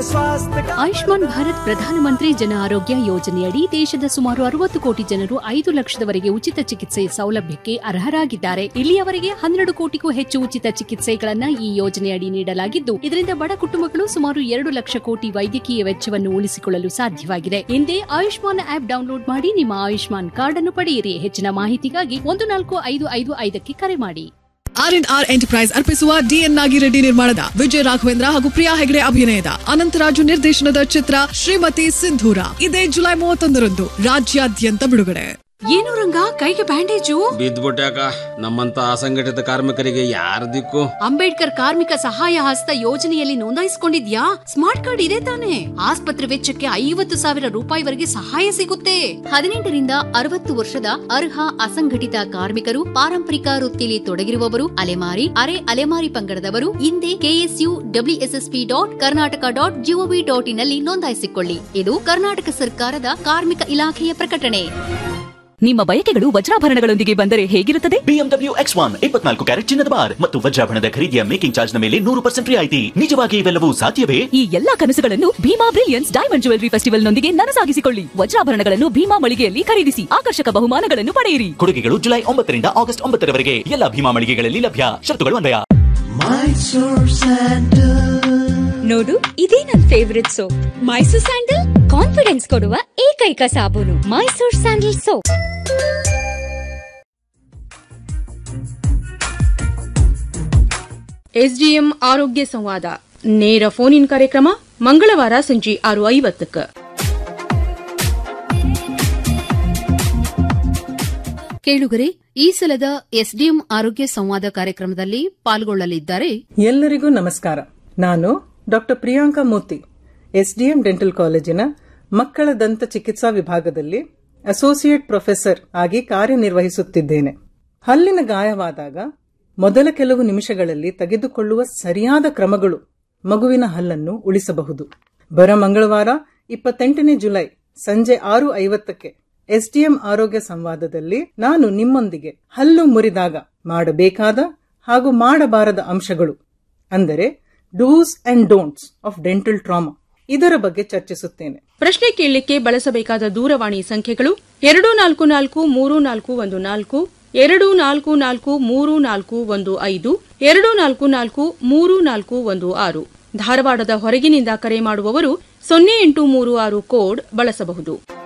स्वास्थ्य का ಆಯುಷ್ಮಾನ್ ಭಾರತ್ ಪ್ರಧಾನಮಂತ್ರಿ ಜನ ಆರೋಗ್ಯ ಯೋಜನೆಯಡಿ ದೇಶದ ಸುಮಾರು ಅರವತ್ತು ಕೋಟಿ ಜನರು ಐದು ಲಕ್ಷದವರೆಗೆ ಉಚಿತ ಚಿಕಿತ್ಸೆ ಸೌಲಭ್ಯಕ್ಕೆ ಅರ್ಹರಾಗಿದ್ದಾರೆ ಇಲ್ಲಿಯವರೆಗೆ ಹನ್ನೆರಡು ಕೋಟಿಗೂ ಹೆಚ್ಚು ಉಚಿತ ಚಿಕಿತ್ಸೆಗಳನ್ನ ಈ ಯೋಜನೆಯಡಿ ನೀಡಲಾಗಿದ್ದು ಇದರಿಂದ ಬಡ ಕುಟುಂಬಗಳು ಸುಮಾರು ಎರಡು ಲಕ್ಷ ಕೋಟಿ ವೈದ್ಯಕೀಯ ವೆಚ್ಚವನ್ನು ಉಳಿಸಿಕೊಳ್ಳಲು ಸಾಧ್ಯವಾಗಿದೆ ಹಿಂದೆ ಆಯುಷ್ಮಾನ್ ಆಪ್ ಡೌನ್ಲೋಡ್ ಮಾಡಿ ನಿಮ್ಮ ಆಯುಷ್ಮಾನ್ ಕಾರ್ಡ್ ಅನ್ನು ಪಡೆಯಿರಿ ಹೆಚ್ಚಿನ ಮಾಹಿತಿಗಾಗಿ ಒಂದು ನಾಲ್ಕು ಐದು ಐದು ಐದಕ್ಕೆ ಕರೆ ಮಾಡಿ ಆರ್ ಎನ್ ಆರ್ ಎಂಟರ್ಪ್ರೈಸ್ ಅರ್ಪಿಸುವ ಡಿಎನ್ ನಾಗಿರೆಡ್ಡಿ ನಿರ್ಮಾಣದ ವಿಜಯ ರಾಘವೇಂದ್ರ ಹಾಗೂ ಪ್ರಿಯಾ ಹೆಗಡೆ ಅಭಿನಯದ ಅನಂತರಾಜು ನಿರ್ದೇಶನದ ಚಿತ್ರ ಶ್ರೀಮತಿ ಸಿಂಧೂರ ಇದೇ ಜುಲೈ ಮೂವತ್ತೊಂದರಂದು ರಾಜ್ಯಾದ್ಯಂತ ಬಿಡುಗಡೆ ಏನು ರಂಗ ಕೈಗೆ ಬ್ಯಾಂಡೇಜು ಬಿದ್ದ್ಬಿಟ್ಯಾಕ ನಮ್ಮಂತ ಅಸಂಘಟಿತ ಕಾರ್ಮಿಕರಿಗೆ ಯಾರ ದಿಕ್ಕು ಅಂಬೇಡ್ಕರ್ ಕಾರ್ಮಿಕ ಸಹಾಯ ಹಸ್ತ ಯೋಜನೆಯಲ್ಲಿ ನೋಂದಾಯಿಸಿಕೊಂಡಿದ್ಯಾ ಸ್ಮಾರ್ಟ್ ಕಾರ್ಡ್ ಇದೆ ತಾನೆ ಆಸ್ಪತ್ರೆ ವೆಚ್ಚಕ್ಕೆ ಐವತ್ತು ಸಾವಿರ ರೂಪಾಯಿವರೆಗೆ ಸಹಾಯ ಸಿಗುತ್ತೆ ಹದಿನೆಂಟರಿಂದ ಅರವತ್ತು ವರ್ಷದ ಅರ್ಹ ಅಸಂಘಟಿತ ಕಾರ್ಮಿಕರು ಪಾರಂಪರಿಕ ವೃತ್ತಿಯಲ್ಲಿ ತೊಡಗಿರುವವರು ಅಲೆಮಾರಿ ಅರೆ ಅಲೆಮಾರಿ ಪಂಗಡದವರು ಹಿಂದೆ K S U W S S P dot Karnataka dot G O V dot in ನಲ್ಲಿ ನೋಂದಾಯಿಸಿಕೊಳ್ಳಿ ಇದು ಕರ್ನಾಟಕ ಸರ್ಕಾರದ ಕಾರ್ಮಿಕ ಇಲಾಖೆಯ ಪ್ರಕಟಣೆ ನಿಮ್ಮ ಬಯಕೆಗಳು ವಜ್ರಾಭರಣಗಳೊಂದಿಗೆ ಬಂದರೆ ಹೇಗಿರುತ್ತದೆ ಬಿಎಂಡಬ್ಲ್ಯೂ ಎಕ್ಸ್ ಒನ್ ಇಪ್ಪತ್ನಾಲ್ಕು ಕ್ಯಾರೆಟ್ ಚಿನ್ನದ ಬಾರ್ ಮತ್ತು ವಜ್ರಾಭರಣದ ಖರೀದಿಯ ಮೇಕಿಂಗ್ ಚಾರ್ಜ್ ನ ಮೇಲೆ ನೂರು ಪರ್ಸೆಂಟ್ ರಿಯಾಯಿತಿ ನಿಜವಾಗಿ ಇವೆಲ್ಲವೂ ಸಾಧ್ಯವೇ ಈ ಎಲ್ಲಾ ಕನಸುಗಳನ್ನು ಭೀಮಾ ಬ್ರಿಲಿಯನ್ಸ್ ಡೈಮಂಡ್ ಜುವೆಲರಿ ಫೆಸ್ಟಿವಲ್ನೊಂದಿಗೆ ನನಸಾಗಿಸಿಕೊಳ್ಳಿ ವಜ್ರಾಭರಣಗಳನ್ನು ಭೀಮಾ ಮಳಿಗೆಯಲ್ಲಿ ಖರೀದಿಸಿ ಆಕರ್ಷಕ ಬಹುಮಾನಗಳನ್ನು ಪಡೆಯಿರಿ ಕೊಡುಗೆಗಳು ಜುಲೈ ಒಂಬತ್ತರಿಂದ ಆಗಸ್ಟ್ ಒಂಬತ್ತರವರೆಗೆ ಎಲ್ಲ ಭೀಮಾ ಮಳಿಗೆಗಳಲ್ಲಿ ಲಭ್ಯ ಶರ್ತುಗಳು ಅನ್ವಯ Mysore Sandal ನೋಡು ಇದೇ ನನ್ favourite soap Mysore sandal confidence ಕೊಡುವ ಏಕೈಕ ಸಾಬೂನು ಮೈಸೂರ್ ಸ್ಯಾಂಡಲ್ ಸೋಪ್ ಎಸ್ಡಿಎಂ ಆರೋಗ್ಯ ಸಂವಾದ ನೇರ ಫೋನ್ ಇನ್ ಕಾರ್ಯಕ್ರಮ ಮಂಗಳವಾರ ಸಂಜೆ ಆರು ಐವತ್ತಕ್ಕೆ ಕೇಳುಗರೆ ಈ ಸಲದ ಎಸ್ಡಿಎಂ ಆರೋಗ್ಯ ಸಂವಾದ ಕಾರ್ಯಕ್ರಮದಲ್ಲಿ ಪಾಲ್ಗೊಳ್ಳಲಿದ್ದಾರೆ ಎಲ್ಲರಿಗೂ ನಮಸ್ಕಾರ ನಾನು doctor Priyanka Moti SDM dental ಕಾಲೇಜಿನ ಮಕ್ಕಳ ದಂತ ಚಿಕಿತ್ಸಾ ವಿಭಾಗದಲ್ಲಿ ಅಸೋಸಿಯೇಟ್ ಪ್ರೊಫೆಸರ್ ಆಗಿ ಕಾರ್ಯನಿರ್ವಹಿಸುತ್ತಿದ್ದೇನೆ ಹಲ್ಲಿನ ಗಾಯವಾದಾಗ ಮೊದಲ ಕೆಲವು ನಿಮಿಷಗಳಲ್ಲಿ ತೆಗೆದುಕೊಳ್ಳುವ ಸರಿಯಾದ ಕ್ರಮಗಳು ಮಗುವಿನ ಹಲ್ಲನ್ನು ಉಳಿಸಬಹುದು ಬರ ಮಂಗಳವಾರ ಇಪ್ಪತ್ತೆಂಟನೇ ಜುಲೈ ಸಂಜೆ ಆರು ಐವತ್ತಕ್ಕೆ ಎಸ್ಡಿಎಂ ಆರೋಗ್ಯ ಸಂವಾದದಲ್ಲಿ ನಾನು ನಿಮ್ಮೊಂದಿಗೆ ಹಲ್ಲು ಮುರಿದಾಗ ಮಾಡಬೇಕಾದ ಹಾಗೂ ಮಾಡಬಾರದ ಅಂಶಗಳು ಅಂದರೆ dos and don'ts of dental trauma ಇದರ ಬಗ್ಗೆ ಚರ್ಚಿಸುತ್ತೇನೆ ಪ್ರಶ್ನೆ ಕೇಳಲಿಕ್ಕೆ ಬಳಸಬೇಕಾದ ದೂರವಾಣಿ ಸಂಖ್ಯೆಗಳು ಎರಡು ನಾಲ್ಕು ನಾಲ್ಕು ಮೂರು ನಾಲ್ಕು ಒಂದು ನಾಲ್ಕು ಎರಡು ನಾಲ್ಕು ನಾಲ್ಕು ಮೂರು ನಾಲ್ಕು ಒಂದು ಐದು ಎರಡು ನಾಲ್ಕು ನಾಲ್ಕು ಮೂರು ನಾಲ್ಕು ಒಂದು ಆರು ಧಾರವಾಡದ ಹೊರಗಿನಿಂದ ಕರೆ ಮಾಡುವವರು ಸೊನ್ನೆ ಎಂಟು ಮೂರು ಆರು ಕೋಡ್ ಬಳಸಬಹುದು